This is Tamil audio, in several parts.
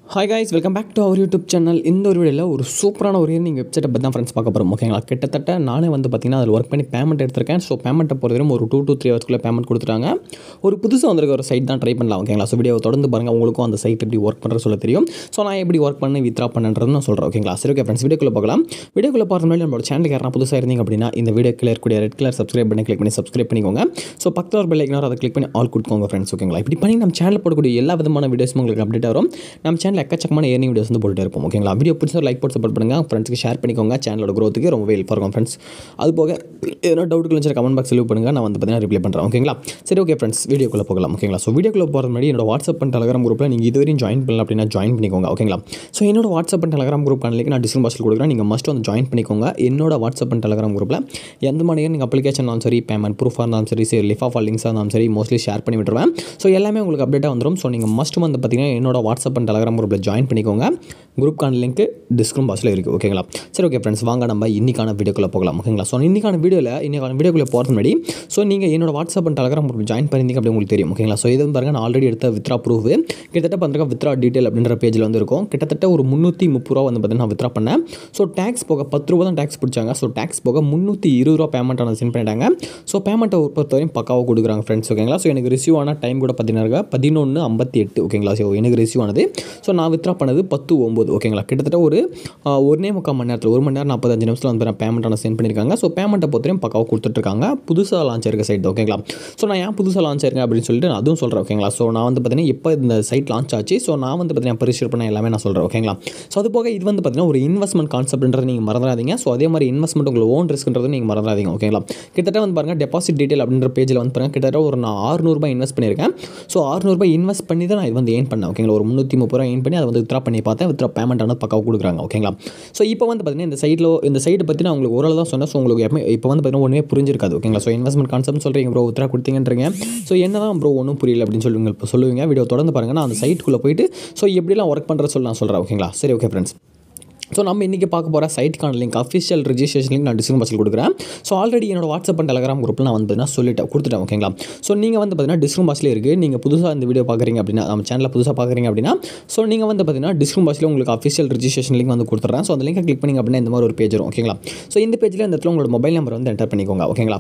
hi guys welcome back to our YouTube channel இந்த ஒரு வீடியோவில் ஒரு சூப்பரான ஒரு ஏர்னிங் வெப்சைட்டை பற்றி தான் ஃப்ரெண்ட்ஸ் பார்க்க போகிறோம் ஓகேங்களா கிட்டத்தட்ட நானே வந்து பார்த்தீங்கன்னா அதில் ஒர்க் பண்ணி பேமெண்ட் எடுத்திருக்கேன் ஸோ பேமெண்ட்டை பொறுத்தவரைக்கும் ஒரு டூ டூ த்ரீ ஹவர்ஸ்க்குள்ளே பேமெண்ட் கொடுத்துட்டாங்க ஒரு புதுசாக வந்திருக்க ஒரு சைட் தான் ட்ரை பண்ணலாம் ஓகேங்களா ஸோ வீடியோ தொடர்ந்து பாருங்கள் உங்களுக்கும் அந்த சைட் எப்படி ஒர்க் பண்ணுறது சொல்ல தெரியும் ஸோ நான் எப்படி ஒர்க் பண்ணி வித்ரா பண்ணுறது நான் சொல்கிறேன் ஓகேங்களா சரி ஓகே ஃப்ரெண்ட்ஸ் வீடியோக்குள்ளே பார்க்கலாம் வீடியோக்குள்ளே பார்த்த முன்னாடி நம்மளோட சேனலுக்கு யாரா புதுசாக இருந்தீங்க அப்படின்னா இந்த வீடியோ கீழே இருக்கக்கூடிய ரெட் கலர் சப்ஸ்கிரைப் பண்ணி கிளிக் பண்ணி சப்ஸ்கிரைப் பண்ணிக்கோங்க ஸோ பக்கத்தில் ஒரு பெல் ஐக்கனார் அதை கிளிக் பண்ணி ஆல் கொடுத்துக்கோங்க ஃப்ரெண்ட்ஸ் ஓகேங்களா இப்படி பண்ணி நம்ம சேனல் போடக்கூடிய எல்லா விதமான வீடியோஸும் உங்களுக்கு அப்டேட் வரும் நம்ம சேனல் எக்கச்சக்கமான ஏர்னிங் வீடியோஸ் வந்து போட்டுட்டு இருப்போம் ஓகேங்களா வீடியோ பிடிச்சா லைக் போட்டு சப்போர்ட் பண்ணுங்கள் ஃப்ரெண்ட்ஸ்க்கு ஷேர் பண்ணிக்கோங்க சேனலோட க்ரோத்துக்கு ரொம்ப ஹெல்ப் இருக்கும் ஃப்ரெண்ட்ஸ் அது போக ஏதோ டவுட் இருந்துச்சு கமெண்ட் பாக்ஸ் லீவ் பண்ணுங்கள் நான் வந்து பார்த்தீங்கன்னா ரிப்ளை பண்ணுறேன் ஓகேங்களா சரி ஓகே ஃப்ரெண்ட்ஸ் வீடியோக்குள்ளே போகலாம் ஓகேங்களா ஸோ வீடியோக்குள்ளே போகிறது முன்னாடி என்னோட வாட்ஸ்அப் அண்ட் டெலகிராம் குரூப்பில் நீங்கள் இதுவரையும் ஜாயின் பண்ணல அப்படின்னா ஜாயின் பண்ணிக்கோங்க ஓகேங்களா ஸோ என்னோட வாட்ஸ்அப் அண்ட் டெலகிராம் குரூப் கணக்கு நான் டிஸ்கிரிப் பாக்ஸில் கொடுக்குறேன் நீங்கள் மஸ்ட் வந்து ஜாயின் பண்ணிக்கோங்க என்னோட வாட்ஸ்அப் அண்ட் டெலகிராம் குரூப்பில் எந்த மாதிரி நீங்கள் அப்ளிகேஷன் இருந்தாலும் சரி பேமெண்ட் ப்ரூஃபாக இருந்தாலும் சரி சரி லிஃப் ஆஃப் லிங்க்ஸாக இருந்தாலும் சரி மோஸ்ட்லி ஷேர் பண்ணி விட்டுருவேன் ஸோ எல்லாமே உங்களுக்கு அப்டேட்டாக வந்துடும் ஸோ நீங்கள் மஸ்ட் வந்து பார்த்தீங்கன்னா என்னோட வாட்ஸ்அப் அண்ட் டெலகிராம் குரூப்பில் ஜாயின் பண்ணிக்கோங்க குரூப்கான லிங்க் டிஸ்கிரிப் பாக்ஸில் இருக்குது ஓகேங்களா சரி ஓகே ஃப்ரெண்ட்ஸ் வாங்க நம்ம இன்னிக்கான வீடியோக்குள்ளே போகலாம் ஓகேங்களா ஸோ இன்னிக்கான வீடியோவில் இன்னிக்கான வீடியோக்குள்ளே போகிறது முன்னாடி ஸோ நீங்கள் என்னோட WhatsApp and Telegram group join பண்ணிங்க அப்படி உங்களுக்கு தெரியும் ஓகேங்களா ஸோ இது வந்து பாருங்கள் நான் ஆல்ரெடி எடுத்த வித்ரா ப்ரூஃப் கிட்டத்தட்ட பார்த்துருக்க வித்ரா டீட்டெயில் அப்படின்ற பேஜில் வந்து இருக்கும் கிட்டத்தட்ட ஒரு முந்நூற்றி முப்பது ரூபா வந்து பார்த்தீங்கன்னா நான் வித்ரா பண்ணேன் ஸோ டேக்ஸ் போக பத்து ரூபா தான் டேக்ஸ் பிடிச்சாங்க ஸோ டேக்ஸ் போக முந்நூற்றி இருபது ரூபா பேமெண்ட் நான் சென்ட் பண்ணிட்டாங்க ஸோ பேமெண்ட்டை பொறுத்தவரையும் பக்காவாக கொடுக்குறாங்க ஃப்ரெண்ட்ஸ் ஓகேங்களா ஸோ எனக்கு ரிசீவ் ஆன டைம் கூட பார்த்தீங்கன்னா பதினொன்று ஐம்பத்தி எட்டு ஓகேங்களா ஸோ எனக்கு ரிசீவ் ஆனது ஸோ நான் வித்ரா பண்ணது பத்து ஒம்பது ஓகேங்களா கிட்டத்தட்ட ஒரு ஆஹ், ஒரே முக்கால் மணி நேரத்தில் ஒரு மணி நேரம் நாற்பத்தஞ்சு நிமிஷத்தில் வந்து பேமெண்ட் நான் சென்ட் பண்ணியிருக்காங்க ஸோ பேமெண்ட்டை பொறுத்தவரையும் பக்காவாக கொடுத்துட்ருக்காங்க புதுசாக லான்ச் இருக்க சைட் ஓகேங்களா ஸோ நான் ஏன் புதுசாக லான்ச் ஆயிருக்கேன் அப்படின்னு சொல்லிட்டு நான் அதுவும் சொல்கிறேன் ஓகேங்களா ஸோ நான் வந்து பார்த்தீங்கன்னா இப்போ இந்த சைட் லான்ச் ஆச்சு ஸோ நான் வந்து பார்த்தீங்கன்னா இப்போ ரிஜிஸ்டர் பண்ண எல்லாமே நான் சொல்கிறேன் ஓகேங்களா ஸோ அது போக இது வந்து பார்த்தீங்கன்னா ஒரு இன்வெஸ்ட்மெண்ட் கான்செப்ட்ன்றது நீங்கள் மறந்துடாதீங்க ஸோ அதே மாதிரி இன்வெஸ்ட்மெண்ட் உங்களுக்கு ஓன் ரிஸ்க்ன்றது நீங்கள் மறந்துடாதீங்க ஓகேங்களா கிட்டத்தட்ட வந்து பாருங்கள் டெபாசிட் டீட்டெயில் அப்படின்ற பேஜில் வந்து பாருங்கள் கிட்டத்தட்ட ஒரு நான் ஆறுநூறுபா இன்வெஸ்ட் பண்ணியிருக்கேன் ஸோ ஆறுநூறுபா இன்வெஸ்ட் பண்ணி தான் நான் இது வந்து ஏன் பண்ணேன் ஓகேங்களா ஒரு முந்நூற்றி முப்பது ரூபா ஏன் பண்ணி அதை வந்து வித்ரா பண்ணி பார்த்தேன் வித்ரா பேமெண்ட் ஆனது பக்காவாக கொடுக்குறாங்க ஓகேங்களா ஸோ இப்போ வந்து பார்த்தீங்கன்னா இந்த சைட்டில் இந்த சைட்டை பற்றி நான் உங்களுக்கு ஓரளவு தான் சொன்னேன் ஸோ உங்களுக்கு எப்பவுமே இப்போ வந்து பார்த்தீங்கன்னா ஒன்றுமே புரிஞ்சிருக்காது ஓகேங்களா ஸோ இன்வெஸ்ட்மெண்ட் கான்செப்ட் சொல்கிறீங்க ப்ரோ வித்ரா கொடுத்தீங்கன்றீங்க ஸோ என்ன தான் ப்ரோ ஒன்றும் புரியல அப்படின்னு சொல்லுவீங்க இப்போ சொல்லுவீங்க வீடியோ தொடர்ந்து பாருங்கள் நான் அந்த சைட்டுக்குள்ளே போயிட்டு ஸோ எப்படிலாம் ஒர்க் பண்ணுறது சொல்லி நான் சொல்கிறேன் ஓகேங்களா சரி ஓகே ஃப்ரெண்ட்ஸ் ஸோ நம்ம இன்றைக்கி பார்க்க போகிற சைட்கான லிங்க் அஃபிஷியல் ரிஜிஸ்ட்ரேஷன் லிங்க் நான் டிஸ்கிரிப் பாக்ஸில் கொடுக்குறேன் ஸோ ஆல்ரெடி என்னோட வாட்ஸ்அப் அண்ட் டெலகிராம் குரூப்பில் நான் வந்து பார்த்தீங்கன்னா சொல்லிட்டேன் கொடுத்துட்டேன் ஓகேங்களா ஸோ நீங்கள் வந்து பார்த்தீங்கன்னா டிஸ்கிரிப் பாக்ஸில் இருக்குது நீங்கள் புதுசாக இந்த வீடியோ பார்க்குறீங்க அப்படின்னா நம்ம சேனலில் புதுசாக பார்க்குறீங்க அப்படின்னா ஸோ நீங்கள் வந்து பார்த்தீங்கன்னா டிஸ்கிரிப் பாக்ஸில் உங்களுக்கு அஃபிஷியல் ரிஜிஸ்ட்ரேஷன் லிங்க் வந்து கொடுத்துட்றேன் ஸோ அந்த லிங்கை கிளிக் பண்ணிங்க அப்படின்னா இந்த மாதிரி ஒரு பேஜ் வரும் ஓகேங்களா ஸோ இந்த பேஜில் இந்த இடத்துல உங்களோட மொபைல் நம்பர் வந்து என்டர் பண்ணிக்கோங்க ஓகேங்களா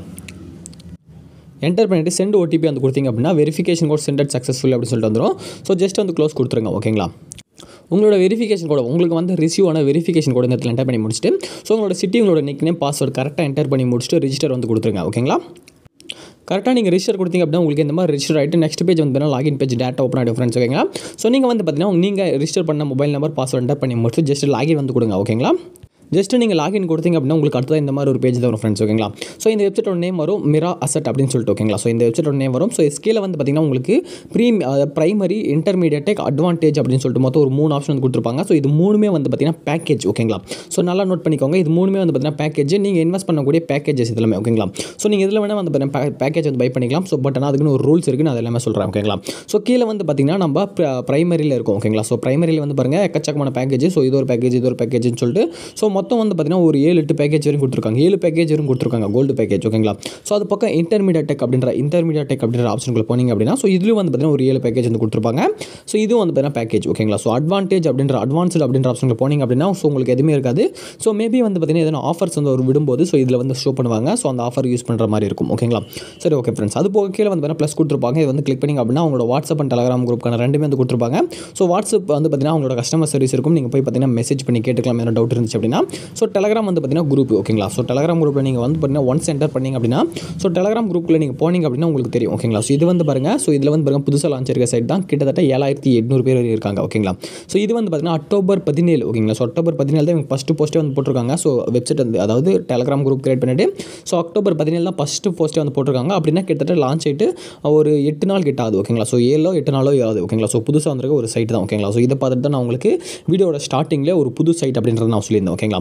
என்டர் பண்ணிவிட்டு சென்ட் ஓடிபி வந்து கொடுத்தீங்க அப்படின்னா வெரிஃபிகேஷன் கோட் சென்டட் சக்ஸஸ்ஃபுல் அப்படின்னு சொல்லிட்டு வந்துடும் ஸோ ஜஸ்ட் வந்து க்ளோஸ் கொடுத்துருங்க ஓகேங்களா உங்களோட வெரிஃபிகேஷன் கோட உங்களுக்கு வந்து ரிசீவ் ஆன வெரிஃபிகேஷன் கோட இந்த இடத்துல என்டர் பண்ணி முடிச்சுட்டு ஸோ உங்களோட சிட்டி உங்களோட நிக் நேம் பாஸ்வேர்டு கரெக்டாக என்டர் பண்ணி முடிச்சுட்டு ரிஜிஸ்டர் வந்து கொடுத்துருங்க ஓகேங்களா கரெக்டாக நீங்கள் ரிஜிஸ்டர் கொடுத்தீங்க அப்படின்னா உங்களுக்கு இந்த மாதிரி ரிஜிஸ்டர் ஆகிட்டு நெக்ஸ்ட் பேஜ் வந்து லாகின் பேஜ் டேட்டா ஓப்பன் ஆகிடும் ஃப்ரெண்ட்ஸ் ஓகேங்களா ஸோ நீங்கள் வந்து பார்த்தீங்கன்னா நீங்கள் ரிஜிஸ்டர் பண்ண மொபைல் நம்பர் பாஸ்வேர்ட் என்டர் பண்ணி முடிச்சு ஜஸ்ட் லாகின் வந்து கொடுங்க ஓகேங்களா ஜஸ்ட் நீங்கள் லாகின் கொடுத்தீங்க அப்படின்னா உங்களுக்கு அடுத்தது இந்த மாதிரி ஒரு பேஜ் தான் வரும் ஃப்ரெண்ட்ஸ் ஓகேங்களா ஸோ இந்த வெப்சைட்டோட நேம் வரும் மிரா அசட் அப்படின்னு சொல்லிட்டு ஓகேங்களா ஸோ இந்த வெப்சைட்டோட நேம் வரும் ஸோ ஸ்கேல வந்து பார்த்தீங்கன்னா உங்களுக்கு ப்ரீ பிரைமரி இன்டர்மீடியட் அட்வான்டேஜ் அப்படின்னு சொல்லிட்டு மொத்தம் ஒரு மூணு ஆப்ஷன் வந்து கொடுத்துருப்பாங்க ஸோ இது மூணுமே வந்து பார்த்தீங்கன்னா பேக்கேஜ் ஓகேங்களா ஸோ நல்லா நோட் பண்ணிக்கோங்க இது மூணுமே வந்து பார்த்தீங்கன்னா பேக்கேஜ் நீங்கள் இன்வெஸ்ட் பண்ணக்கூடிய பேக்கேஜஸ் இதெல்லாமே ஓகேங்களா ஸோ நீங்கள் இதில் வேணால் வந்து பார்த்தீங்கன்னா பேக்கேஜ் வந்து பை பண்ணிக்கலாம் ஸோ பட் ஆனால் அதுக்குன்னு ஒரு ரூல்ஸ் இருக்குன்னு அது எல்லாமே சொல்கிறேன் ஓகேங்களா ஸோ கீழே வந்து பார்த்தீங்கன்னா நம்ம ப்ரைமரியில் இருக்கும் ஓகேங்களா ஸோ ப்ரைமரியில் வந்து பாருங்கள் எக்கச்சக்கமான பேக்கேஜ் ஸோ இது ஒரு பேக்கேஜ் இது ஒரு பேக்கேஜ்னு சொல்லிட்டு ஸோ மொத்தம் வந்து பார்த்தீங்கன்னா ஒரு ஏழு எட்டு பேக்கேஜ் வரைக்கும் கொடுத்துருக்காங்க ஏழு பேக்கேஜ் வரைக்கும் கொடுத்துருக்காங்க கோல்டு பேக்கேஜ் ஓகேங்களா ஸோ அது பக்கம் இன்டர்மீடியட் டெக் அப்படின்ற இன்டர்மீடியட் டெக் அப்படின்ற ஆப்ஷனுக்குள்ள போனீங்க அப்படின்னா ஸோ இதுலேயும் வந்து பார்த்தீங்கன்னா ஒரு ஏழு பேக்கேஜ் வந்து கொடுத்துருப்பாங்க ஸோ இதுவும் வந்து பார்த்தீங்கன்னா பேக்கேஜ் ஓகேங்களா ஸோ அட்வான்டேஜ் அப்படின்ற அட்வான்ஸ்டு அப்படின்ற ஆப்ஷனுக்கு போனீங்க அப்படின்னா ஸோ உங்களுக்கு எதுவுமே இருக்காது ஸோ மேபி வந்து பார்த்தீங்கன்னா எதனா ஆஃபர்ஸ் வந்து ஒரு விடும்போது ஸோ இதில் வந்து ஷோ பண்ணுவாங்க ஸோ அந்த ஆஃபர் யூஸ் பண்ணுற மாதிரி இருக்கும் ஓகேங்களா சரி ஓகே ஃப்ரெண்ட்ஸ் அது போக கீழே வந்து ப்ளஸ் கொடுத்துருப்பாங்க இது வந்து கிளிக் பண்ணிங்க அப்படின்னா உங்களோட வாட்ஸ்அப் அண்ட் டெலகிராம் குரூப்க்கான ரெண்டுமே வந்து கொடுத்துருப்பாங்க ஸோ வாட்ஸ்அப் வந்து பார்த்தீங்கன்னா உங்களோட கஸ்டமர் சர்வீஸ் இருக்கும் நீங்கள் போய் பார்த்தீங்கன்னா மெசேஜ் பண்ணி கேட்டுக்கலாம் என்ன டவுட் இருந்துச்சு அப்படின்னா ஸோ டெலகிராம் வந்து பார்த்தீங்கன்னா குரூப் ஓகேங்களா ஸோ டெலகிராம் குரூப்பில் நீங்கள் வந்து பார்த்தீங்கன்னா ஒன்ஸ் என்டர் பண்ணீங்க அப்படின்னா ஸோ டெலகிராம் குரூப்பில் நீங்கள் போனீங்க அப்படின்னா உங்களுக்கு தெரியும் ஓகேங்களா ஸோ இது வந்து பாருங்கள் ஸோ இதில் வந்து பாருங்கள் புதுசாக லான்ச் இருக்க சைட் தான் கிட்டத்தட்ட ஏழாயிரத்தி எட்நூறு பேர் வரை இருக்காங்க ஓகேங்களா ஸோ இது வந்து பார்த்தீங்கன்னா அக்டோபர் பதினேழு ஓகேங்களா ஸோ அக்டோபர் பதினேழு தான் ஃபஸ்ட்டு போஸ்ட்டே வந்து போட்டிருக்காங்க ஸோ வெப்சைட் வந்து அதாவது டெலகிராம் குரூப் கிரியேட் பண்ணிட்டு ஸோ அக்டோபர் பதினேழு தான் ஃபஸ்ட்டு போஸ்ட்டே வந்து போட்டிருக்காங்க அப்படின்னா கிட்டத்தட்ட லான்ச் ஆகிட்டு ஒரு எட்டு நாள் கிட்ட ஆகுது ஓகேங்களா ஸோ ஏழோ எட்டு நாளோ ஆகுது ஓகேங்களா ஸோ புதுசாக வந்திருக்க ஒரு சைட் தான் ஓகேங்களா ஸோ இதை பார்த்துட்டு தான் நான் உங்களுக்கு வீடியோட ஸ்டார்டிங்கில் ஒரு புது சைட் அப்படின்றத நான் சொல்லியிருந்தேன் ஓகேங்களா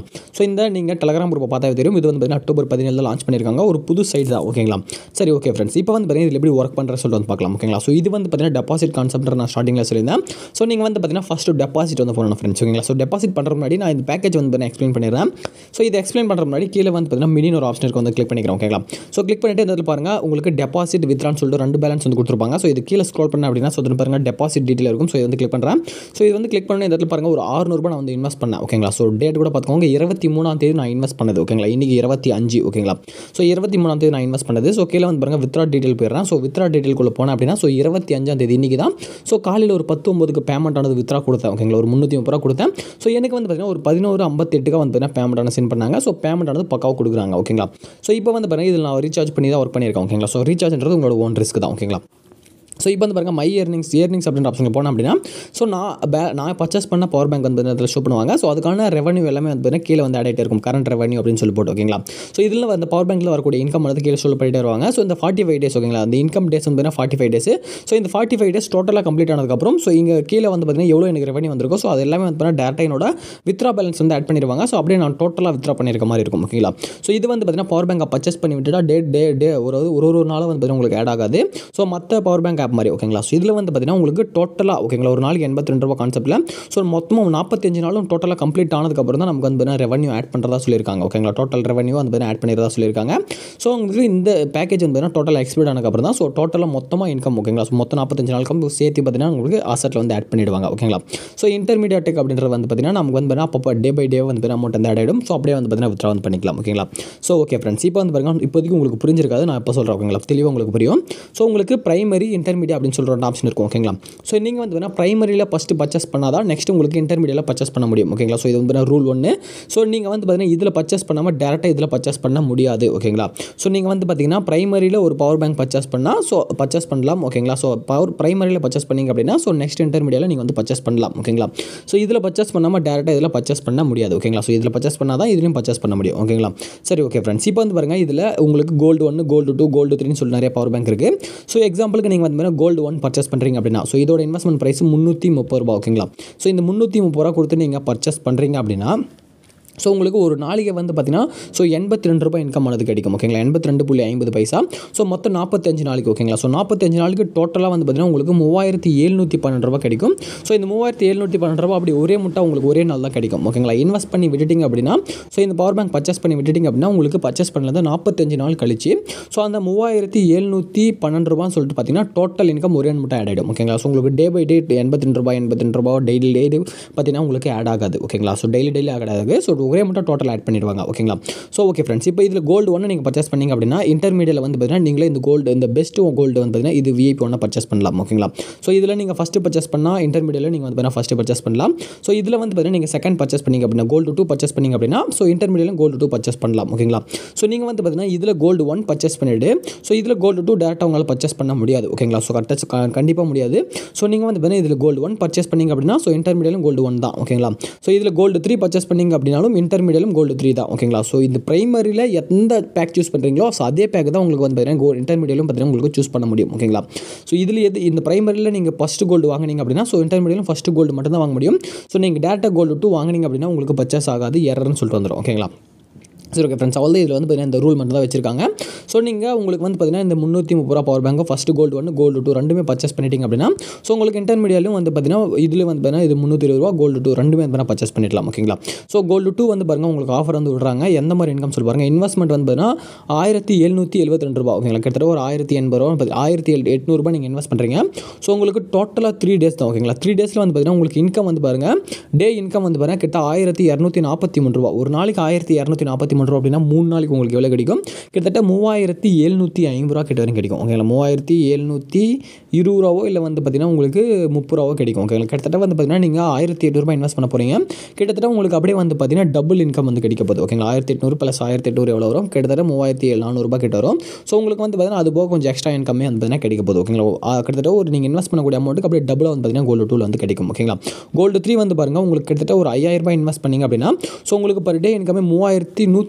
ஸோ இந்த நீங்கள் டெலகிராம் குரூப்பை பார்த்தா தெரியும் இது வந்து பார்த்தீங்கன்னா அக்டோபர் பதினேழு லான்ச் பண்ணியிருக்காங்க ஒரு புது சைட் தான் ஓகேங்களா சரி ஓகே ஃப்ரெண்ட்ஸ் இப்போ வந்து பார்த்தீங்கன்னா இதில் எப்படி ஒர்க் பண்ணுற சொல்லிட்டு வந்து பார்க்கலாம் ஓகேங்களா ஸோ இது வந்து பார்த்தீங்கன்னா டெபாசிட் கான்செப்ட் நான் ஸ்டார்டிங்கில் சொல்லியிருந்தேன் ஸோ நீங்கள் வந்து பார்த்தீங்கன்னா ஃபஸ்ட்டு டெபாசிட் வந்து போகணும் ஃப்ரெண்ட்ஸ் ஓகேங்களா ஸோ டெபாசிட் பண்ணுற முன்னாடி நான் இந்த பேக்கேஜ் வந்து பார்த்தீங்கன்னா எக்ஸ்பிளைன் பண்ணிடுறேன் ஸோ இது எக்ஸ்பிளைன் பண்ணுற முன்னாடி கீழே வந்து பார்த்தீங்கன்னா மினின்னு ஒரு ஆப்ஷன் இருக்கு வந்து கிளிக் பண்ணிக்கிறோம் ஓகேங்களா ஸோ கிளிக் பண்ணிட்டு இந்த இடத்துல பாருங்கள் உங்களுக்கு டெபாசிட் வித்ரான்னு சொல்லிட்டு ரெண்டு பேலன்ஸ் வந்து கொடுத்துருப்பாங்க ஸோ இது கீழே ஸ்க்ரோல் பண்ண அப்படின்னா ஸோ இது பாருங்க டெபாசிட் டீட்டெயில் இருக்கும் ஸோ இது வந்து கிளிக் பண்ணுறேன் ஸோ இது வந்து கிளிக் பண்ணி இந்த இடத்துல பாருங்கள் ஒரு ஆறுநூறுபா நான் வந்து இன்வெஸ்ட் பண்ணேன் ஓகேங்களா ஸோ டேட் கூட பார்த்துக்கோங்க இருபத்தி மூணாம் தேதி நான் இன்வெஸ்ட் பண்ணது ஓகேங்களா இன்றைக்கி இருபத்தி அஞ்சு ஓகேங்களா ஸோ இருபத்தி மூணாம் தேதி நான் இன்வெஸ்ட் பண்ணது ஸோ கீழே வந்து பாருங்கள் வித்ரா டீட்டெயில் போயிடுறேன் ஸோ வித்ரா டீட்டெயில்குள்ளே போனேன் அப்படின்னா ஸோ இருபத்தி அஞ்சாம் தேதி இன்றைக்கி தான் ஸோ காலையில் ஒரு பத்து ஒம்பதுக்கு பேமெண்ட் ஆனது வித்ரா கொடுத்தேன் ஓகேங்களா ஒரு முந்நூற்றி முப்பது ரூபா கொடுத்தேன் ஸோ எனக்கு வந்து பார்த்தீங்கன்னா ஒரு பதினோரு ஐம்பத்தெட்டுக்கு வந்து பார்த்தீங்கன்னா பேமெண்ட் ஆன சென்ட் பண்ணாங்க ஸோ பேமெண்ட் ஆனது பக்காவாக கொடுக்குறாங்க ஓகேங்களா ஸோ இப்போ வந்து பாருங்கள் இதில் நான் ரீசார்ஜ் பண்ணி தான் ஒர்க் பண்ணியிருக்கேன் ஓகேங்களா ஸோ ரீசார்ஜ்ன்றது உங்களோட ஓன் ரிஸ்க் தான் ஓகேங்களா ஸோ இப்போ வந்து பாருங்கள் மை இயர்னிங்ஸ் இயர்னிங்ஸ் அப்படின்ற ஆப்ஷன் போனோம் அப்படின்னா ஸோ நான் பே நான் பர்ச்சேஸ் பண்ண பவர் பேங்க் வந்து அதில் ஷோ பண்ணுவாங்க ஸோ அதுக்கான ரெவன்யூ எல்லாமே வந்து பார்த்தீங்கன்னா கீழே வந்து ஆட் ஆகிட்டே இருக்கும் கரண்ட் ரெவன்யூ அப்படின்னு சொல்லி போட்டு ஓகேங்களா ஸோ இதில் வந்து பவர் பேங்க்கில் வரக்கூடிய இன்கம் வந்து கீழே ஷோ பண்ணிட்டே வருவாங்க ஸோ இந்த ஃபார்ட்டி ஃபைவ் டேஸ் ஓகேங்களா அந்த இன்கம் டேஸ் வந்து பார்த்தீங்கன்னா ஃபார்ட்டி ஃபைவ் டேஸ் ஸோ இந்த ஃபார்ட்டி ஃபைவ் டேஸ் டோட்டலாக கம்ப்ளீட் ஆனதுக்கப்புறம் ஸோ இங்கே கீழே வந்து பார்த்தீங்கன்னா எவ்வளோ எனக்கு ரெவன்யூ வந்திருக்கும் ஸோ அது எல்லாமே வந்து பார்த்தீங்கன்னா டேரக்டாக என்னோட வித்ரா பேலன்ஸ் வந்து ஆட் பண்ணிடுவாங்க ஸோ அப்படியே நான் டோட்டலாக வித்ரா பண்ணியிருக்க மாதிரி இருக்கும் ஓகேங்களா ஸோ இது வந்து பார்த்தீங்கன்னா பவர் பேங்கை பர்ச்சேஸ் பண்ணி விட்டுட்டா டே டே டே ஒரு ஒரு ஒரு நாளும் வந்து பார்த்தீங்கன்னா உங்களுக்கு ஆட் ஆகாது ஸோ மற்ற பவர் பேங்க் ஆப் மாதிரி ஓகேங்களா ஸோ இதில் வந்து பார்த்தீங்கன்னா உங்களுக்கு டோட்டலாக ஓகேங்களா ஒரு நாளைக்கு எண்பத்தி ரெண்டு ரூபா கான்செப்ட்டில் ஸோ மொத்தமாக நாற்பத்தஞ்சு நாளும் டோட்டலாக கம்ப்ளீட் ஆனதுக்கப்புறம் தான் நமக்கு வந்து பார்த்தீங்கன்னா ரெவன்யூ ஆட் பண்ணுறதா சொல்லியிருக்காங்க ஓகேங்களா டோட்டல் ரெவன்யூ வந்து பார்த்தீங்கன்னா ஆட் பண்ணிடுறதா சொல்லியிருக்காங்க ஸோ உங்களுக்கு இந்த பேக்கேஜ் வந்து பார்த்தீங்கன்னா டோட்டல் எக்ஸ்பீட் ஆனதுக்கப்புறம் தான் ஸோ டோட்டலாக மொத்தமாக இன்கம் ஓகேங்களா ஸோ மொத்தம் நாற்பத்தஞ்சு நாளுக்கும் சேர்த்து பார்த்தீங்கன்னா உங்களுக்கு அசட்டில் வந்து ஆட் பண்ணிடுவாங்க ஓகேங்களா ஸோ இன்டர்மீடியட் அப்படின்றது வந்து பார்த்தீங்கன்னா நமக்கு வந்து பார்த்தீங்கன்னா அப்பப்போ டே பை டே வந்து பார்த்தீங்கன்னா அமௌண்ட் வந்து ஆட் ஆகிடும் ஸோ அப்படியே வந்து பார்த்தீங்கன்னா வித்ரா வந்து பண்ணிக்கலாம் ஓகேங்களா ஸோ ஓகே ஃப்ரெண்ட்ஸ் இப்போ வந்து பாருங்க இப்போதைக்கு உங்களுக்கு புரிஞ்சிருக்காது நான் இப்போ சொல்கிறேன் ஓகேங்களா தெளிவாக உங்களுக்கு புரியும் ஸோ உங்களுக்கு பிரைமரி இன்டர்மீடியட் அப்படின்னு சொல்கிற ஒரு ஆப்ஷன் இருக்கும் ஓகேங்களா ஸோ நீங்கள் வந்து பார்த்தீங்கன்னா ப்ரைமரியில் ஃபஸ்ட்டு பர்ச்சேஸ் பண்ணால் தான் நெக்ஸ்ட் உங்களுக்கு இன்டர்மீடியட்டில் பர்ச்சேஸ் பண்ண முடியும் ஓகேங்களா ஸோ இது வந்து ரூல் ஒன்று ஸோ நீங்கள் வந்து பார்த்தீங்கன்னா இதில் பர்ச்சேஸ் பண்ணாமல் டேரெக்டாக இதில் பர்ச்சேஸ் பண்ண முடியாது ஓகேங்களா ஸோ நீங்கள் வந்து பார்த்தீங்கன்னா ப்ரைமரியில் ஒரு பவர் பேங்க் பர்ச்சேஸ் பண்ணால் ஸோ பர்ச்சேஸ் பண்ணலாம் ஓகேங்களா ஸோ பவர் ப்ரைமரியில் பர்ச்சேஸ் பண்ணிங்க அப்படின்னா ஸோ நெக்ஸ்ட் இன்டர்மீடியட்டில் நீங்கள் வந்து பர்ச்சேஸ் பண்ணலாம் ஓகேங்களா ஸோ இதில் பர்ச்சேஸ் பண்ணாமல் டேரெக்டாக இதில் பர்ச்சேஸ் பண்ண முடியாது ஓகேங்களா ஸோ இதில் பர்ச்சேஸ் பண்ணால் தான் இதுலையும் பர்ச்சேஸ் பண்ண முடியும் ஓகேங்களா சரி ஓகே ஃப்ரெண்ட்ஸ் இப்போ வந்து பாருங்கள் இதில் உங்களுக்கு கோல்டு ஒன்று கோல்டு டூ கோல்டு த்ரீன்னு சொல்லி நிறைய பவர் பேங்க் இருக்குது ஸோ எக்ஸாம்பிளுக்கு நீங்கள் வந்து கோல்டு ஒன் பர்ச்சேஸ் பண்ணுறீங்க அப்படின்னா ஸோ இதோட இன்வெஸ்ட்மெண்ட் ப்ரைஸ் முந்நூற்றி முப்பது ரூபா ஓகேங்களா ஸோ இந்த முந்நூற்றி முப்பது ரூபா கொடுத்து நீங்கள் பர்ச்சேஸ் பண்ணுறீங்க அப்படின்னா ஸோ உங்களுக்கு ஒரு நாளைக்கு வந்து பார்த்தீங்கன்னா ஸோ எண்பத்தி ரெண்டு ரூபாய் இன்கம் ஆனது கிடைக்கும் ஓகேங்களா எண்பத்தி ரெண்டு புள்ளி ஐம்பது பைசா ஸோ மொத்தம் நாற்பத்தஞ்சு நாளைக்கு ஓகேங்களா ஸோ நாற்பத்தஞ்சு நாளைக்கு டோட்டலாக வந்து பார்த்தீங்கன்னா உங்களுக்கு மூவாயிரத்தி எழுநூற்றி பன்னெண்டு ரூபா கிடைக்கும் ஸோ இந்த மூவாயிரத்தி எழுநூற்றி பன்னெண்டு ரூபா அப்படி ஒரே முட்டை உங்களுக்கு ஒரே நாள் தான் கிடைக்கும் ஓகேங்களா இன்வெஸ்ட் பண்ணி விட்டுட்டிங்க அப்படின்னா ஸோ இந்த பவர் பேங்க் பர்ச்சேஸ் பண்ணி விட்டுட்டிங்க அப்படின்னா உங்களுக்கு பர்ச்சேஸ் பண்ணது நாற்பத்தஞ்சு நாள் கழிச்சு ஸோ அந்த மூவாயிரத்தி எழுநூற்றி பன்னெண்டு ரூபான்னு சொல்லிட்டு பார்த்தீங்கன்னா டோட்டல் இன்கம் ஒரே முட்டை ஆட் ஆகிடும் ஓகேங்களா ஸோ உங்களுக்கு டே பை டே எண்பத்தி ரெண்டு ரூபாய் எண்பத்தி ரெண்டு ரூபா டெய்லி டெய்லி பார்த்தீங்கன்னா உங்களுக்கு ஆட் ஆகாது ஓகேங்களா ஸோ டெய்லி டெய்லி ஆட் ஆகாது ஸோ ஒரே முட்டை டோட்டல் ஆட் பண்ணிடுவாங்க ஓகேங்களா ஸோ ஓகே ஃப்ரெண்ட்ஸ் இப்போ இதில் கோல்டு ஒன்று நீங்கள் பர்ச்சேஸ் பண்ணீங்க அப்படின்னா இன்டர்மீடியட் வந்து பார்த்தீங்கன்னா நீங்களே இந்த கோல்டு இந்த பெஸ்ட்டு கோல்டு வந்து பார்த்தீங்கன்னா இது விஐபி ஒன்று பர்ச்சேஸ் பண்ணலாம் ஓகேங்களா ஸோ இதில் நீங்கள் ஃபஸ்ட்டு பர்ச்சேஸ் பண்ணால் இன்டர்மீடியட்டில் நீங்கள் வந்து பார்த்தீங்கன்னா ஃபஸ்ட்டு பர்ச்சேஸ் பண்ணலாம் ஸோ இதில் வந்து பார்த்தீங்கன்னா நீங்கள் செகண்ட் பர்ச்சேஸ் பண்ணீங்க அப்படின்னா கோல்டு டூ பர்ச்சேஸ் பண்ணீங்க அப்படின்னா ஸோ இன்டர்மீடியட்டில் கோல்டு டூ பர்ச்சேஸ் பண்ணலாம் ஓகேங்களா ஸோ நீங்கள் வந்து பார்த்தீங்கன்னா இதில் கோல்டு ஒன் பர்ச்சேஸ் பண்ணிவிட்டு ஸோ இதில் கோல்டு டூ டேரெக்டாக உங்களால் பர்ச்சேஸ் பண்ண முடியாது ஓகேங்களா ஸோ கரெக்டாக கண்டிப்பாக முடியாது ஸோ நீங்கள் வந்து பார்த்தீங்கன்னா இதில் கோல்டு ஒன் பர்ச்சேஸ் பண்ணீங்க அப்படின்னா ஸோ இன்டர்மீடியலும் கோல்டு ஒன் தான் ஓகேங்களா ஸோ இதில் கோல்டு த்ரீ பர்ச்சேஸ் பண்ணீங்க அப்படின்னாலும் இன்டர்மீடியலும் கோல்டு த்ரீ தான் ஓகேங்களா ஸோ இந்த ப்ரைமரியில் எந்த பேக் சூஸ் பண்ணுறீங்களோ ஸோ அதே பேக் தான் உங்களுக்கு வந்து பார்த்தீங்கன்னா கோல்டு இன்டர்மீடியலும் பார்த்தீங்கன்னா உங்களுக்கு சூஸ் பண்ண முடியும் ஓகேங்களா ஸோ இதில் எது இந்த ப்ரைமரியில் நீங்கள் ஃபஸ்ட்டு கோல்டு வாங்கினீங்க அப்படின்னா ஸோ இன்டர்மீடியலும் ஃபஸ்ட்டு கோல்டு மட்டும் தான் வாங்க முடியும் ஸோ நீங்கள் டேரெக்டாக கோல்டு டூ வாங்கினீங்க அப்படின்னா உங்களுக்கு பர்ச்சேஸ் ஆகாது எரர்னு சொல்லிட்டு வந்துடும் ஓகேங்களா சரி ஓகே ஃப்ரெண்ட்ஸ் அவ்வளோ இதில் வந்து பார்த்தீங்கன்னா இந்த ரூல் மட்டும் தான் வச்சிருக்காங்க ஸோ நீங்கள் உங்களுக்கு வந்து பார்த்தீங்கன்னா இந்த முந்நூற்றி முப்பது ரூபா பவர் பேங்க் ஃபஸ்ட்டு கோல்டு ஒன்று கோல்டு டூ ரெண்டுமே பர்ச்சேஸ் பண்ணிட்டீங்க அப்படின்னா ஸோ உங்களுக்கு இன்டர்மீடியட்லையும் வந்து பார்த்தீங்கன்னா இதில் வந்து பார்த்தீங்கன்னா இது முந்நூற்றி இருபது ரூபா கோல்டு டூ ரெண்டுமே வந்து பர்ச்சேஸ் பண்ணிடலாம் ஓகேங்களா ஸோ கோல்டு டூ வந்து பாருங்கள் உங்களுக்கு ஆஃபர் வந்து விடுறாங்க எந்த மாதிரி இன்கம் சொல்லி பாருங்கள் இன்வெஸ்ட்மெண்ட் வந்து பார்த்தீங்கன்னா ஆயிரத்தி எழுநூற்றி எழுபத்தி ரெண்டு ரூபா ஓகேங்களா கிட்டத்தட்ட ஒரு ஆயிரத்தி எண்பது ரூபா ஆயிரத்தி எல் எட்நூறுபா நீங்கள் இன்வெஸ்ட் பண்ணுறீங்க ஸோ உங்களுக்கு டோட்டலாக த்ரீ டேஸ் தான் ஓகேங்களா த்ரீ டேஸில் வந்து பார்த்தீங்கன்னா உங்களுக்கு இன்கம் வந்து பாருங்கள் டே இன்கம் வந்து பாருங்கள் கிட்ட ஆயிரத்தி இரநூத்தி நாற்பத்தி மூணு ரூபா ஒரு நாளைக்கு ஆயிரத்தி இரநூத்தி நாற்பத்தி மூணு ரூபா அப்படின்னா மூணு நாளைக்கு உங்களுக்கு எவ்வளோ கிடைக்கும் கிட்டத்தட்ட மூவாயிரத்தி எழுநூற்றி ஐம்பது ரூபா கிட்ட வரைக்கும் கிடைக்கும் ஓகேங்களா மூவாயிரத்தி எழுநூற்றி இருபது ரூபாவோ இல்லை வந்து பார்த்தீங்கன்னா உங்களுக்கு முப்பது ரூபாவோ கிடைக்கும் ஓகேங்களா கிட்டத்தட்ட வந்து பார்த்தீங்கன்னா நீங்கள் ஆயிரத்தி எட்நூறுபா இன்வெஸ்ட் பண்ண போகிறீங்க கிட்டத்தட்ட உங்களுக்கு அப்படியே வந்து பார்த்தீங்கன்னா டபுள் இன்கம் வந்து கிடைக்க போகுது ஓகேங்களா ஆயிரத்தி எட்நூறு ப்ளஸ் ஆயிரத்தி எட்நூறு எவ்வளோ வரும் கிட்டத்தட்ட மூவாயிரத்தி நானூறுபா கிட்ட வரும் ஸோ உங்களுக்கு வந்து பார்த்தீங்கன்னா அது போக கொஞ்சம் எக்ஸ்ட்ரா இன்கமே வந்து பார்த்தீங்கன்னா கிடைக்க போகுது ஓகேங்களா ஆ, கிட்டத்தட்ட ஒரு நீங்கள் இன்வெஸ்ட் பண்ணக்கூடிய அமௌண்ட்டுக்கு அப்படியே டபுளாக வந்து பார்த்தீங்கன்னா கோல்டு டூவில் வந்து கிடைக்கும் ஓகேங்களா கோல்டு த்ரீ வந்து பாருங்கள் உங்களுக்கு கிட்டத்தட்ட ஒரு ஐயாயிரம் ரூபாய் இன்வெஸ்ட் பண்ணீங்க அப்படின்னா ஸோ உங்களுக்கு பர் டே இன்கமே மூவாயிரத்தி நூற்றி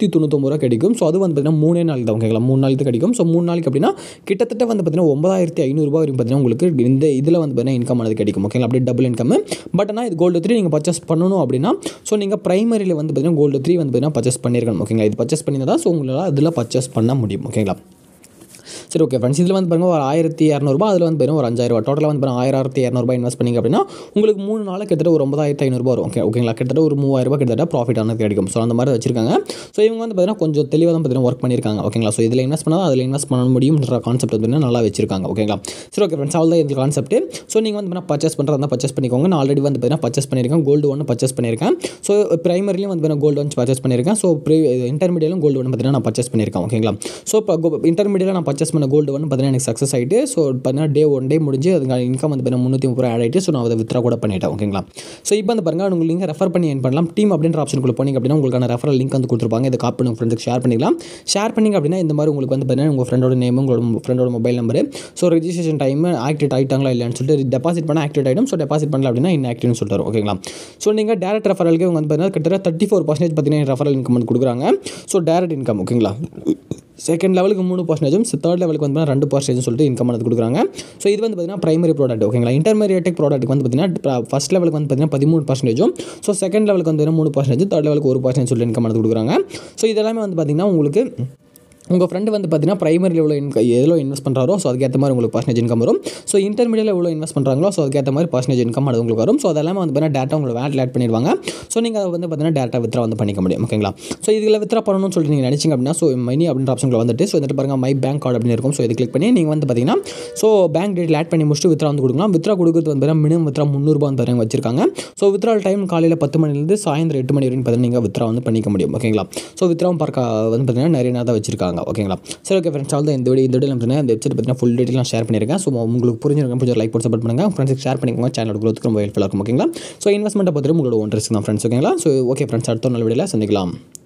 நூற்றி தொண்ணூத்தொம்பது ரூபா கிடைக்கும் ஸோ அது வந்து பார்த்தீங்கன்னா மூணே நாளைக்கு தான் ஓகேங்களா மூணு நாளைக்கு கிடைக்கும் ஸோ மூணு நாளைக்கு அப்படின்னா கிட்டத்தட்ட வந்து பார்த்தீங்கன்னா ஒன்பதாயிரத்தி ஐநூறுரூபா வரைக்கும் பார்த்தீங்கன்னா உங்களுக்கு இந்த இதில் வந்து பார்த்தீங்கன்னா இன்கம் ஆனது கிடைக்கும் ஓகேங்களா அப்படியே டபுள் இன்கம் பட் ஆனால் இது கோல்டு த்ரீ நீங்கள் பர்ச்சேஸ் பண்ணணும் அப்படின்னா ஸோ நீங்கள் ப்ரைமரியில் வந்து பார்த்தீங்கன்னா கோல்டு த்ரீ வந்து பார்த்தீங்கன்னா பர்ச்சேஸ் பண்ணியிருக்கணும் ஓகேங்களா இது பர்ச்சேஸ் பண்ணியிருந்தா ஸோ உங்களால் அதில் பர்ச்சேஸ் பண்ண முடியும் ஓகேங்களா சரி ஓகே ஃப்ரெண்ட்ஸ் இதில் வந்து பாருங்க ஒரு ஆயிரத்தி இரநூறுபா அதில் வந்து பாருங்க ஒரு அஞ்சாயிரம் ரூபா டோட்டலாக வந்து பாருங்க ஆயிரத்தி இரநூறுபா இன்வெஸ்ட் பண்ணிங்க அப்படின்னா உங்களுக்கு மூணு நாள் கிட்டத்தட்ட ஒரு ஒன்பதாயிரத்தி ஐநூறுபா வரும் ஓகே ஓகேங்களா கிட்டத்தட்ட ஒரு மூவாயிரம் ரூபாய் கிட்டத்தட்ட ப்ராஃபிட் ஆனது கிடைக்கும் ஸோ அந்த மாதிரி வச்சிருக்காங்க ஸோ இவங்க வந்து பார்த்தீங்கன்னா கொஞ்சம் தெளிவாக தான் பார்த்தீங்கன்னா ஒர்க் பண்ணியிருக்காங்க ஓகேங்களா ஸோ இதில் இன்வெஸ்ட் பண்ணால் அதில் இன்வெஸ்ட் பண்ண முடியும்ன்ற கான்செப்ட் வந்து நல்லா வச்சிருக்காங்க ஓகேங்களா சரி ஓகே ஃப்ரெண்ட்ஸ் அவ்வளோ இந்த கான்செப்ட் ஸோ நீங்கள் வந்து பார்த்தீங்கன்னா பர்ச்சேஸ் பண்ணுறதா பர்ச்சேஸ் பண்ணிக்கோங்க நான் ஆல்ரெடி வந்து பார்த்தீங்கன்னா பர்ச்சேஸ் பண்ணியிருக்கேன் கோல்டு ஒன்று பர்ச்சேஸ் பண்ணியிருக்கேன் ஸோ பிரைமரிலையும் வந்து பார்த்தீங்கன்னா கோல்டு ஒன்று பர்ச்சேஸ் பண்ணியிருக்கேன் ஸோ ப்ரீ இன்டர்மீடியலும் கோல்டு ஒன்று பார்த்தீங்கன்னா நான் பர்ச்சேஸ் பண்ணியிருக்கேன் ஓகேங்களா ஸோ இப்போ இன்டர்மீடியட்டில் நான் பர்ச்சேஸ் பண்ண கோல்டு ஒன்று பார்த்தீங்கன்னா எனக்கு சக்ஸஸ் ஆகிட்டு ஸோ பார்த்தீங்கன்னா டே ஒன் டே முடிஞ்சு அதுக்கு இன்கம் வந்து பார்த்தீங்கன்னா முந்நூற்றி முப்பது ரூபா ஆட் ஆகிட்டு ஸோ நான் அதை வித்ரா கூட பண்ணிட்டேன் ஓகேங்களா ஸோ இப்போ வந்து பாருங்கள் உங்களுக்கு லிங்க் ரெஃபர் பண்ணி என் பண்ணலாம் டீம் அப்படின்ற ஆப்ஷனுக்குள்ள போனீங்க அப்படின்னா உங்களுக்கான ரெஃபரல் லிங்க் வந்து கொடுத்துருப்பாங்க இதை காப்பி உங்கள் ஃப்ரெண்டுக்கு ஷேர் பண்ணிக்கலாம் ஷேர் பண்ணிங்க அப்படின்னா இந்த மாதிரி உங்களுக்கு வந்து பார்த்தீங்கன்னா உங்கள் ஃப்ரெண்டோட நேம் உங்களோட ஃப்ரெண்டோட mobile number so registration time activate ஆகிட்டாங்களா இல்லையான்னு சொல்லிட்டு டெபாசிட் பண்ண ஆக்டிவேட் ஆகிடும் ஸோ டெபாசிட் பண்ணல அப்படின்னா இன் ஆக்டிவ்னு சொல்லிட்டு வரும் ஓகேங்களா ஸோ நீங்கள் டேரக்ட் ரெஃபரலுக்கு வந்து பார்த்தீங்கன்னா கிட்டத்தட்ட தேர்ட்டி ஃபோர் பர்சன்டேஜ் பார்த்தீங்கன்னா ரெஃபரல் இன்கம் வந்து கொடுக்குறாங்க ஸோ டேரக்ட் இன்கம் ஓகேங்களா செகண்ட் லெவலுக்கு மூணு பர்சன்டேஜும் தேர்ட் லெவலுக்கு வந்து ரெண்டு பர்சன்டேஜ் சொல்லிட்டு இன்கம் வந்து கொடுக்குறாங்க ஸோ இது வந்து பார்த்தீங்கன்னா பிரைமரி ப்ராடக்ட் ஓகேங்களா இன்டர்மீடியட் ப்ராடக்ட் வந்து பார்த்தீங்கன்னா ஃபஸ்ட் லெவலுக்கு வந்து பார்த்தீங்கன்னா பதிமூணு பர்சன்டேஜும் ஸோ செகண்ட் லெவலுக்கு வந்து மூணு பர்சன்டேஜ் தேர்ட் லெவலுக்கு ஒரு பர்சன்டேஜ் சொல்லிட்டு இன்கம் வந்து கொடுக்குறாங்க ஸோ இதெல்லாமே வந்து பார்த்தீங்கன்னா உங்களுக்கு உங்கள் ஃப்ரெண்டு வந்து பார்த்தீங்கன்னா பிரைமரி எவ்வளோ இன்க எவ்வளோ இன்வெஸ்ட் பண்ணுறாரோ ஸோ அதுக்கேற்ற மாதிரி உங்களுக்கு பர்சன்டேஜ் இன்கம் வரும் ஸோ இன்டர்மீடியட் எவ்வளோ இன்வெஸ்ட் பண்ணுறாங்களோ ஸோ அதுக்கேற்ற மாதிரி பர்சன்டேஜ் இன்கம் அது உங்களுக்கு வரும் ஸோ அதெல்லாம் வந்து பார்த்தீங்கன்னா டேட்டா உங்களுக்கு வேட் ஆட் பண்ணிடுவாங்க ஸோ நீங்கள் அதை வந்து பார்த்தீங்கன்னா டேட்டா வித்ரா வந்து பண்ணிக்க முடியும் ஓகேங்களா ஸோ இதில் வித்ரா பண்ணணும்னு சொல்லிட்டு நீங்கள் நினச்சிங்க அப்படின்னா ஸோ மணி அப்படின்ற ஆப்ஷனில் வந்துட்டு ஸோ வந்துட்டு பாருங்கள் மை பேங்க் கார்டு அப்படின்னு இருக்கும் ஸோ இது கிளிக் பண்ணி நீங்கள் வந்து பார்த்தீங்கன்னா ஸோ பேங்க் டீட்டெயில் ஆட் பண்ணி முடிச்சுட்டு வித்ரா வந்து கொடுக்கலாம் வித்ரா கொடுக்குறது வந்து பார்த்தீங்கன்னா மினிமம் வித்ரா முந்நூறுபா வந்து பாருங்க வச்சிருக்காங்க ஸோ வித்ரா டைம் காலையில் பத்து மணிலேருந்து சாயந்தரம் எட்டு மணி வரைக்கும் பார்த்தீங்கன்னா நீங்கள் வித்ரா வந்து பண்ணிக்க முடியும் ஓகேங்களா ஸோ வித்ராவும் பார்க்க வந்து பார்த்தீங்கன்னா நிறைய நேரம் தான் வச்சிருக்காங்க ஓகேங்களா சரி ஓகே ஃப்ரெண்ட்ஸ் அவ்வளோ இந்த வீடியோ இந்த வீடியோ நான் இந்த வெப்சைட் பார்த்தீங்கன்னா ஃபுல் டீட்டெயில் நான் ஷேர் பண்ணியிருக்கேன் ஸோ உங்களுக்கு புரிஞ்சிருக்கேன் கொஞ்சம் லைக் போட்டு சப்போர்ட் பண்ணுங்கள் ஃப்ரெண்ட்ஸுக்கு ஷேர் பண்ணிக்கோங்க சேனலோட growth ரொம்ப ஹெல்ப்ஃபுல்லாக இருக்கும் ஓகேங்களா ஸோ இன்வெஸ்ட்மெண்ட்டை பற்றி உங்களோட ஒன் ரிஸ்க் தான் ஃப்ரெண்ட்ஸ் ஓகேங்களா ஸோ ஓகே ஃப்ரெண்ட்ஸ் அடுத்த நல்ல வீடியோவில் சந்திக்கலாம்